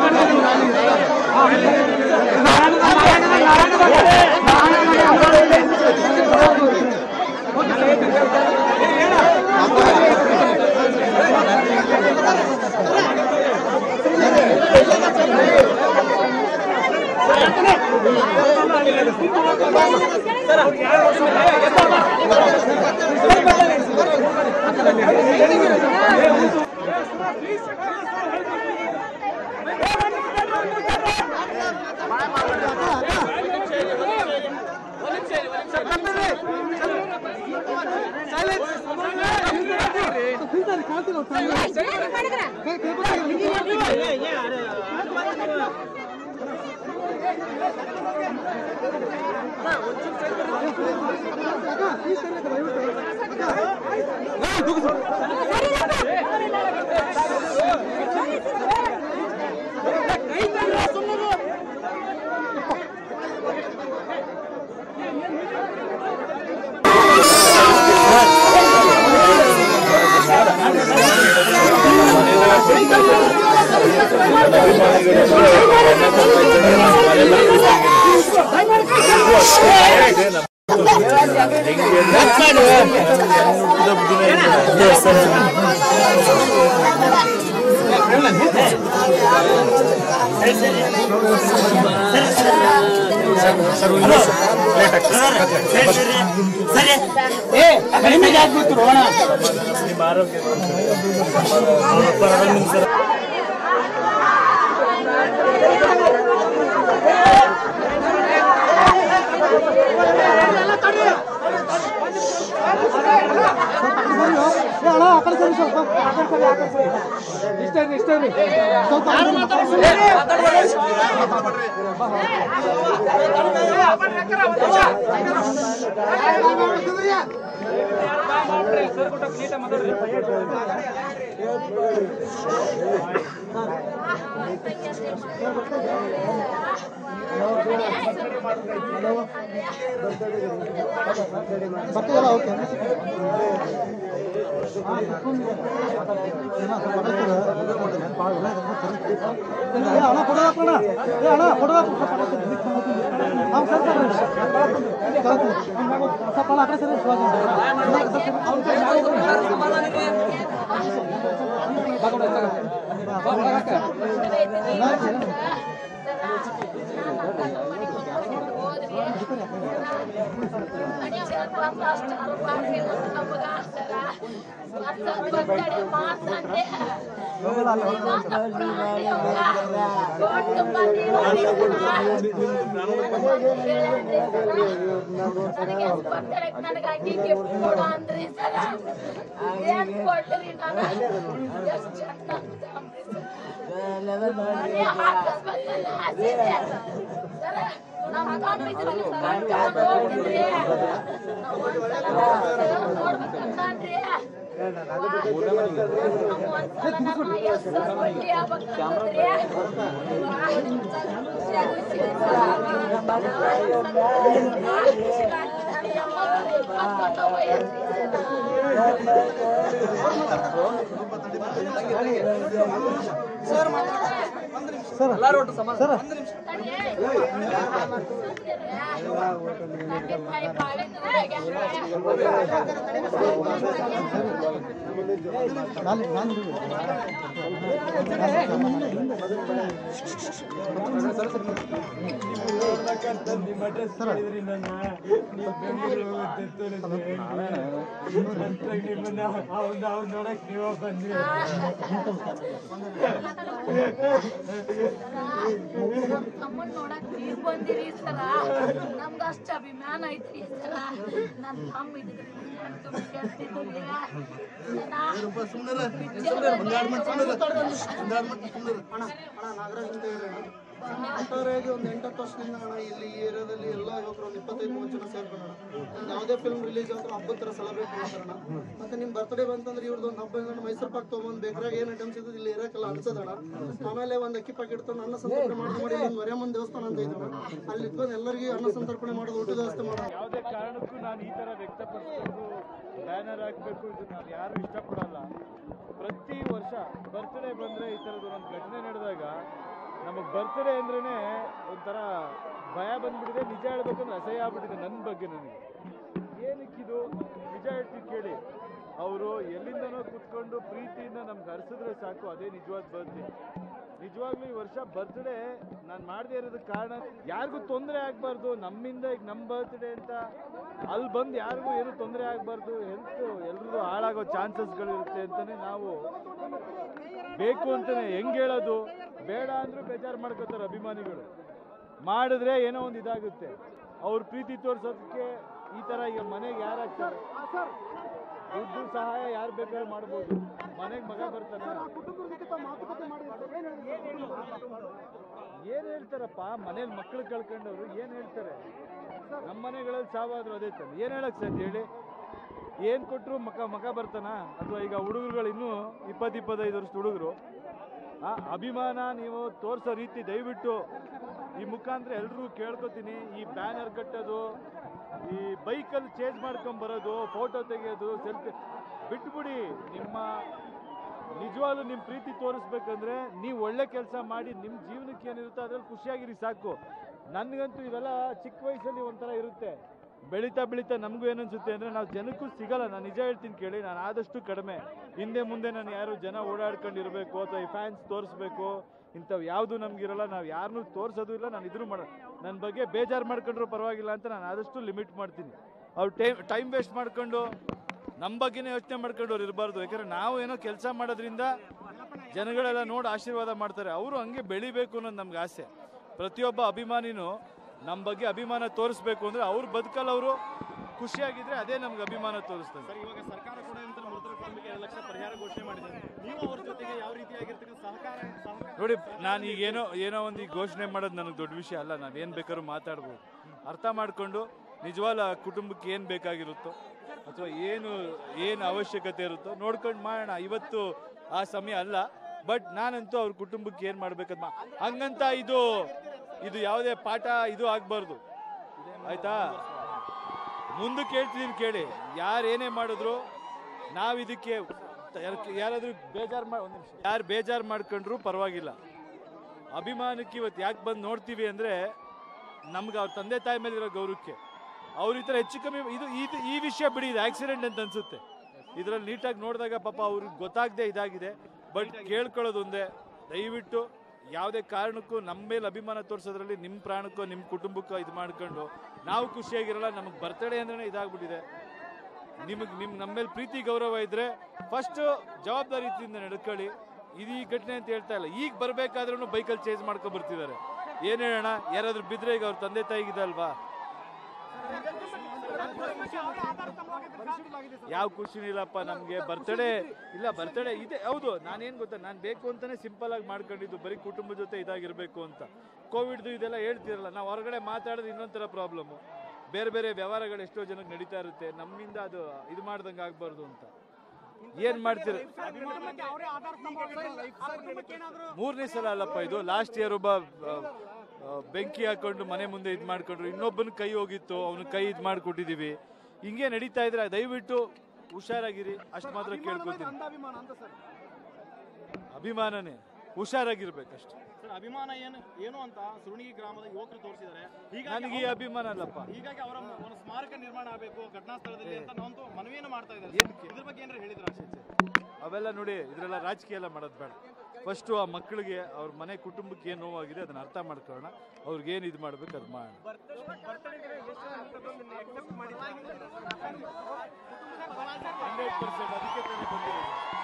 ನನಗೆ ಅಂಗಿ ಗಿಫ್ಟ್ ಕೊಡು ಅಂದ್ರಿ ಸರ ಏನ್ ಕೊಟ್ರಿ ನಾನು ಎಷ್ಟು ಚಂದ ಅಂದ್ರಿ ಸರ್. ಮನೆ ಹಾಕಸ್ ಬಂದಲ್ಲ ಹಸಿದೆ. ಸರ, ನಮ್ಮ ತಮ್ಮ ಇದ್ರಲ್ಲ ಸರ್, ನಾನ್ ನೋಡ್ತಿದ್ರಿ. ನಾವ್ ಒಂದ್ಸಲ ನೋಡ್ಬೇಕಂತಾನ್ರಿ. ನಮ್ಮ ಒಂದ್ಸಲ ನಮ್ಮ ಹೆಸ್ರು ಕೊಟ್ಟಿ ಆಗ್ಬೇಕಂತಂದ್ರಿ. ಖುಷಿ ಆಗುತ್ತೆ ತಮ್ಮನ್ ನೋಡಕ್ ನೀವ್ ಬಂದಿರಿ ಸರ ನಮ್ಗ ಅಷ್ಟ ಅಭಿಮಾನ ಐತ್ರಿ ಸರ ನನ್ ತಮ್ಮ ಇದ್ರಿ ಒಟ್ಟಾರೆಯಾಗಿ ಒಂದು ಎಂಟತ್ತು ವರ್ಷದಿಂದ ಅಣ್ಣ ಇಲ್ಲಿ ಈ ಏರಿಯಾದಲ್ಲಿ ಎಲ್ಲ ಯುವಕರು ಒಂದು ಇಪ್ಪತ್ತೈದು ಮೂವತ್ತು ಜನ ಸೇರ್ಕೊಂಡಣ ಯಾವುದೇ ಫಿಲ್ಮ್ ರಿಲೀಸ್ ಆದ್ರೂ ಹಬ್ಬದ ಥರ ಸೆಲೆಬ್ರೇಟ್ ಮಾಡ್ತಾರಣ ಮತ್ತೆ ನಿಮ್ ಬರ್ತ್ಡೇ ಬಂತಂದ್ರೆ ಇವ್ರದ್ದು ಒಂದು ಹಬ್ಬ ಅಂದ್ರೆ ಮೈಸೂರು ಪಾಕ್ ತೊಗೊಂಡ್ ಬೇಕ್ರಾಗ ಏನ್ ಐಟಮ್ಸ್ ಇದ್ದು ಇಲ್ಲಿ ಇರಕ್ಕೆಲ್ಲ ಅನ್ಸದಣ ಆಮೇಲೆ ಒಂದು ಅಕ್ಕಿ ಪಾಕೆಟ್ ತಂದು ಅನ್ನ ಸಂತರ್ಪಣೆ ಮಾಡಿ ಮಾಡಿ ಒಂದು ಮರಿಯಮ್ಮನ ದೇವಸ್ಥಾನ ಅಂತ ಇದ್ದಾವೆ ಅಲ್ಲಿ ಇಟ್ಕೊಂಡು ಎಲ್ಲರಿಗೂ ಅನ್ನ ಸಂತರ್ಪಣೆ ಮಾಡೋದು ಊಟದ ವ್ಯವಸ್ಥೆ ಮಾಡೋದು ಯಾವುದೇ ಕಾರಣಕ್ಕೂ ನಾನು ಈ ಥರ ವ್ಯಕ್ತಪಡಿಸ್ಬೇಕು ಬ್ಯಾನರ್ ಹಾಕಬೇಕು ಇದು ನಾನು ಯಾರು ಇಷ್ಟಪಡಲ್ಲ ಪ್ರತಿ ವರ್ಷ ಬರ್ತ್ಡೇ ಬಂದರೆ ಈ ಥರದ್ದು ಒಂದು ಘಟನೆ ನಡೆದಾಗ ಬರ್ತ್ಡೇ ಅಂದ್ರೇನೆ ಒಂಥರ ಭಯ ಬಂದ್ಬಿಟ್ಟಿದೆ ನಿಜ ಹೇಳ್ಬೇಕಂದ್ರೆ ಅಸಹ್ಯ ಆಗ್ಬಿಟ್ಟಿದೆ ನನ್ನ ಬಗ್ಗೆ ನನಗೆ ಏನಕ್ಕಿದು ನಿಜ ಹೇಳ್ತೀನಿ ಕೇಳಿ ಅವರು ಎಲ್ಲಿಂದನೋ ಕುತ್ಕೊಂಡು ಪ್ರೀತಿಯಿಂದ ನಮ್ಗೆ ಹರಿಸಿದ್ರೆ ಸಾಕು ಅದೇ ನಿಜವಾದ ಬರ್ತ್ಡೇ ನಿಜವಾಗ್ಲೂ ಈ ವರ್ಷ ಬರ್ತ್ಡೇ ನಾನು ಮಾಡದೇ ಇರೋದಕ್ಕೆ ಕಾರಣ ಯಾರಿಗೂ ತೊಂದರೆ ಆಗಬಾರ್ದು ನಮ್ಮಿಂದ ಈಗ ನಮ್ಮ ಬರ್ತ್ಡೇ ಅಂತ ಅಲ್ಲಿ ಬಂದು ಯಾರಿಗೂ ಏನು ತೊಂದರೆ ಆಗಬಾರ್ದು ಹೆಲ್ತ್ ಎಲ್ರಿಗೂ ಹಾಳಾಗೋ ಚಾನ್ಸಸ್ಗಳಿರುತ್ತೆ ಅಂತಲೇ ನಾವು ಬೇಕು ಅಂತಾನೆ ಹೆಂಗ್ ಹೇಳೋದು ಬೇಡ ಅಂದ್ರೂ ಬೇಜಾರು ಮಾಡ್ಕೋತಾರೆ ಅಭಿಮಾನಿಗಳು ಮಾಡಿದ್ರೆ ಏನೋ ಒಂದು ಇದಾಗುತ್ತೆ ಅವ್ರ ಪ್ರೀತಿ ತೋರ್ಸೋದಕ್ಕೆ ಈ ತರ ಈಗ ಮನೆಗೆ ಯಾರಾಗ್ತಾರೆ ದುಡ್ಡು ಸಹಾಯ ಯಾರು ಬೇಕಾದ್ರೂ ಮಾಡ್ಬೋದು ಮನೆಗೆ ಮಗ ಬರ್ತಾನೆ ಏನ್ ಹೇಳ್ತಾರಪ್ಪ ಮನೇಲಿ ಮಕ್ಳು ಕಳ್ಕೊಂಡವ್ರು ಏನ್ ಹೇಳ್ತಾರೆ ನಮ್ಮ ಮನೆಗಳಲ್ಲಿ ಸಾವಾದ್ರು ಅದೇ ತಾನೆ ಏನ್ ಹೇಳಕ್ ಸರ್ ಹೇಳಿ ಏನ್ ಕೊಟ್ರು ಮಕ ಮಕ ಬರ್ತಾನ ಅಥವಾ ಈಗ ಹುಡುಗರುಗಳು ಇನ್ನೂ ಇಪ್ಪತ್ತು ಇಪ್ಪತ್ತೈದು ವರ್ಷದ ಹುಡುಗರು ಆ ಅಭಿಮಾನ ನೀವು ತೋರ್ಸೋ ರೀತಿ ದಯವಿಟ್ಟು ಈ ಮುಖಾಂತರ ಎಲ್ರಿಗೂ ಕೇಳ್ಕೊತೀನಿ ಈ ಬ್ಯಾನರ್ ಕಟ್ಟೋದು ಈ ಬೈಕಲ್ಲಿ ಚೇಂಜ್ ಮಾಡ್ಕೊಂಡ್ ಬರೋದು ಫೋಟೋ ತೆಗೆಯೋದು ಸೆಲ್ಫಿ ಬಿಟ್ಬಿಡಿ ನಿಮ್ಮ ನಿಜವಾಗ್ಲೂ ನಿಮ್ಮ ಪ್ರೀತಿ ತೋರಿಸ್ಬೇಕಂದ್ರೆ ನೀವು ಒಳ್ಳೆ ಕೆಲಸ ಮಾಡಿ ನಿಮ್ಮ ಜೀವನಕ್ಕೆ ಏನಿರುತ್ತೋ ಅದ್ರಲ್ಲಿ ಖುಷಿಯಾಗಿರಿ ಸಾಕು ನನಗಂತೂ ಇವೆಲ್ಲ ಚಿಕ್ಕ ವಯಸ್ಸಲ್ಲಿ ಒಂಥರ ಇರುತ್ತೆ ಬೆಳೀತಾ ಬೆಳೀತಾ ನಮಗೂ ಏನನ್ಸುತ್ತೆ ಅಂದರೆ ನಾವು ಜನಕ್ಕೂ ಸಿಗಲ್ಲ ನಾನು ನಿಜ ಹೇಳ್ತೀನಿ ಕೇಳಿ ನಾನು ಆದಷ್ಟು ಕಡಿಮೆ ಹಿಂದೆ ಮುಂದೆ ನಾನು ಯಾರು ಜನ ಓಡಾಡ್ಕೊಂಡಿರ್ಬೇಕು ಅಥವಾ ಈ ಫ್ಯಾನ್ಸ್ ತೋರಿಸ್ಬೇಕು ಇಂಥವು ಯಾವುದು ನಮಗಿರಲ್ಲ ನಾವು ಯಾರನ್ನೂ ತೋರಿಸೋದು ಇಲ್ಲ ನಾನು ಇದ್ರೂ ಮಾಡ ನನ್ನ ಬಗ್ಗೆ ಬೇಜಾರು ಮಾಡ್ಕೊಂಡ್ರೂ ಪರವಾಗಿಲ್ಲ ಅಂತ ನಾನು ಆದಷ್ಟು ಲಿಮಿಟ್ ಮಾಡ್ತೀನಿ ಅವ್ರು ಟೈಮ್ ಟೈಮ್ ವೇಸ್ಟ್ ಮಾಡ್ಕೊಂಡು ನಮ್ಮ ಬಗ್ಗೆನೇ ಯೋಚನೆ ಮಾಡ್ಕೊಂಡು ಅವ್ರು ಇರಬಾರ್ದು ಯಾಕಂದ್ರೆ ನಾವು ಏನೋ ಕೆಲಸ ಮಾಡೋದ್ರಿಂದ ಜನಗಳೆಲ್ಲ ನೋಡಿ ಆಶೀರ್ವಾದ ಮಾಡ್ತಾರೆ ಅವರು ಹಂಗೆ ಬೆಳಿಬೇಕು ಅನ್ನೋದು ನಮ್ಗೆ ಆಸೆ ಪ್ರತಿಯೊಬ್ಬ ಅಭಿಮಾನಿನೂ ನಮ್ಮ ಬಗ್ಗೆ ಅಭಿಮಾನ ತೋರಿಸ್ಬೇಕು ಅಂದ್ರೆ ಅವ್ರ ಬದುಕಲ್ಲಿ ಅವರು ಖುಷಿಯಾಗಿದ್ರೆ ಅದೇ ನಮ್ಗೆ ಅಭಿಮಾನ ತೋರಿಸ್ತದೆ ಸರ್ ಇವಾಗ ಸರ್ಕಾರ ಕೂಡ ಇಂತ ಮೃತರ ಕುಟುಂಬಕ್ಕೆ ಎರಡು ಲಕ್ಷ ಪರಿಹಾರ ಘೋಷಣೆ ಮಾಡಿದೆ ನೀವು ಅವ್ರ ಜೊತೆಗೆ ಯಾವ ರೀತಿಯಾಗಿರ್ತಕ್ಕಂಥ ಸಹಕಾರ ಸಹಕಾರ ನೋಡಿ ನಾನು ಈಗ ಏನೋ ಏನೋ ಒಂದು ಈಗ ಘೋಷಣೆ ಮಾಡೋದು ನನಗೆ ದೊಡ್ಡ ವಿಷಯ ಅಲ್ಲ ನಾವು ಏನು ಬೇಕಾದ್ರೂ ಮಾತಾಡ್ಬೋದು ಅರ್ಥ ಮಾಡಿಕೊಂಡು ನಿಜವಾಗ್ಲೂ ಆ ಕುಟುಂಬಕ್ಕೆ ಏನು ಬೇಕಾಗಿರುತ್ತೋ ಅಥವಾ ಏನು ಏನು ಅವಶ್ಯಕತೆ ಇರುತ್ತೋ ನೋಡ್ಕೊಂಡು ಮಾಡೋಣ ಇವತ್ತು ಆ ಸಮಯ ಅಲ್ಲ ಬಟ್ ನಾನಂತೂ ಅವ್ರ ಕುಟುಂಬಕ್ಕೆ ಏನು ಮಾಡ್ಬೇಕಂತ ಮಾ- ಹಂಗಂತ ಇದು ಇದು ಯಾವುದೇ ಪಾಠ ಇದು ಆಗಬಾರ್ದು ಆಯ್ತಾ ಮುಂದಕ್ಕೆ ಹೇಳ್ತಿದ್ದೀನಿ ಕೇಳಿ ಯಾರು ಏನೇ ಮಾಡಿದ್ರು ನಾವು ಇದಕ್ಕೆ ಯಾರಾದ್ರೂ ಬೇಜಾರು ಮಾಡಿ ಒಂದು ನಿಮಿಷ ಯಾರು ಬೇಜಾರು ಮಾಡ್ಕೊಂಡ್ರು ಪರವಾಗಿಲ್ಲ ಅಭಿಮಾನಕ್ಕೆ ಇವತ್ತು ಯಾಕೆ ಬಂದು ನೋಡ್ತೀವಿ ಅಂದರೆ ನಮ್ಗೆ ಅವ್ರ ತಂದೆ ತಾಯಿ ಮೇಲೆ ಇರೋ ಗೌರವಕ್ಕೆ ಅವ್ರ ಈ ಥರ ಹೆಚ್ಚು ಕಮ್ಮಿ ಇದು ಇದು ಈ ವಿಷಯ ಬಿಡಿ ಇದು ಆಕ್ಸಿಡೆಂಟ್ ಅಂತ ಅನ್ಸುತ್ತೆ ಇದರಲ್ಲಿ ನೀಟಾಗಿ ನೋಡಿದಾಗ ಪಾಪ ಅವ್ರಿಗೆ ಗೊತ್ತಾಗದೆ ಇದಾಗಿದೆ ಬಟ್ ಕೇಳ್ಕೊಳ್ಳೋದು ಒಂದೇ ದಯವಿಟ್ಟು ಯಾವುದೇ ಕಾರಣಕ್ಕೂ ನಮ್ಮ ಮೇಲೆ ಅಭಿಮಾನ ತೋರಿಸೋದ್ರಲ್ಲಿ ನಿಮ್ಮ ಪ್ರಾಣಕ್ಕೋ ನಿಮ್ಮ ಕುಟುಂಬಕ್ಕೋ ಇದು ಮಾಡ್ಕೊಂಡು ನಾವು ಖುಷಿಯಾಗಿರಲ್ಲ ನಮಗೆ ಬರ್ತಡೇ ಅಂದ್ರೆ ಇದಾಗ್ಬಿಟ್ಟಿದೆ ನಿಮಗೆ ನಿಮ್ಮ ನಮ್ಮ ಮೇಲೆ ಪ್ರೀತಿ ಗೌರವ ಇದ್ರೆ ಫಸ್ಟ್ ಜವಾಬ್ದಾರಿಯಿಂದ ನಡ್ಕೊಳ್ಳಿ ಇದು ಈ ಘಟನೆ ಅಂತ ಹೇಳ್ತಾ ಇಲ್ಲ ಈಗ ಬರ್ಬೇಕಾದ್ರೂ ಬೈಕಲ್ಲಿ ಚೇಂಜ್ ಮಾಡ್ಕೊಂಡ್ ಬರ್ತಿದ್ದಾರೆ ಏನ್ ಹೇಳೋಣ ಯಾರಾದ್ರೂ ಬಿದ್ರೆ ಈಗ ಅವ್ರ ತಂದೆ ತಾಯಿಗಿದಲ್ವಾ ಯಾವ ಖುಷಿನೂ ಇಲ್ಲಪ್ಪ ನಮ್ಗೆ ಬರ್ತಡೇ ಇಲ್ಲ ಬರ್ತಡೇ ಇದೆ ಹೌದು ನಾನೇನ್ ಗೊತ್ತಾ ನಾನು ಬೇಕು ಅಂತಾನೆ ಸಿಂಪಲ್ ಆಗಿ ಮಾಡ್ಕೊಂಡಿದ್ದು ಬರೀ ಕುಟುಂಬ ಜೊತೆ ಇದಾಗಿರ್ಬೇಕು ಅಂತ ಕೋವಿಡ್ದು ಇದೆಲ್ಲ ಹೇಳ್ತಿರಲ್ಲ ನಾವು ಹೊರಗಡೆ ಮಾತಾಡೋದು ಇನ್ನೊಂಥರ ಪ್ರಾಬ್ಲಮ್ ಬೇರೆ ಬೇರೆ ವ್ಯವಹಾರಗಳು ಎಷ್ಟೋ ಜನಕ್ಕೆ ನಡೀತಾ ಇರುತ್ತೆ ನಮ್ಮಿಂದ ಅದು ಇದು ಮಾಡ್ದಂಗೆ ಆಗ್ಬಾರ್ದು ಅಂತ ಏನ್ ಮಾಡ್ತೀರ ಮೂರನೇ ಸಲ ಅಲ್ಲಪ್ಪ ಇದು ಲಾಸ್ಟ್ ಇಯರ್ ಒಬ್ಬ ಆ, ಆ, ಬೆಂಕಿ ಹಾಕೊಂಡು ಮನೆ ಮುಂದೆ ಇದು ಮಾಡ್ಕೊಂಡ್ರು ಇನ್ನೊಬ್ಬನ ಕೈ ಹೋಗಿತ್ತು ಅವನ ಕೈ ಇದು ಮಾಡ್ಕೊಟ್ಟಿದೀವಿ ಹಿಂಗೆ ನಡೀತಾ ಇದ್ರೆ ದಯವಿಟ್ಟು ಹುಷಾರಾಗಿರಿ ಅಷ್ಟು ಮಾತ್ರ ಕೇಳ್ಕೊತೀನಿ ಅಭಿಮಾನ ಅಂತ ಸರ್ ಅಭಿಮಾನನೇ ಹುಷಾರಾಗಿರ್ಬೇಕಷ್ಟೆ ಸರ್ ಅಭಿಮಾನ ಏನು ಏನು ಅಂತ ಸುರುಣಿಗಿ ಗ್ರಾಮದ ಯುವಕರು ತೋರಿಸಿದ್ದಾರೆ ಹೀಗಾಗಿ ನನಗೆ ಈ ಅಭಿಮಾನ ಅಲ್ಲಪ್ಪ ಹೀಗಾಗಿ ಅವರ ಒಂದು ಸ್ಮಾರಕ ನಿರ್ಮಾಣ ಆಗಬೇಕು ಘಟನಾ ಸ್ಥಳದಲ್ಲಿ ಅಂತ ನಾವಂತೂ ಮನವಿಯನ್ನು ಮಾಡ್ತಾ ಇದ್ದಾರೆ ಏನಕ್ಕೆ? ಇದ್ರ ಬಗ್ಗೆ ಏನಾರ ಹೇಳಿದ್ರ ಅವೆಲ್ಲ ನೋಡಿ ಇದರೆಲ್ಲ ರಾಜಕೀಯ ಎಲ್ಲ ಮಾಡೋದು ಬೇಡ ಫಸ್ಟು ಆ ಮಕ್ಕಳಿಗೆ ಅವ್ರ ಮನೆ ಕುಟುಂಬಕ್ಕೆ ಏನು ನೋವಾಗಿದೆ ಅದನ್ನ ಅರ್ಥ ಮಾಡ್ಕೊಳ್ಳೋಣ ಅವ್ರಿಗೆ ಏನು ಇದು ಮಾಡ್ಬೇಕು ಅದು ಮಾಡೋಣ ಹಂಡ್ರೆಡ್ ಪರ್ಸೆಂಟ್ ಅದಕ್ಕೆ ತಾನೇ ಬಂದಿರೋದು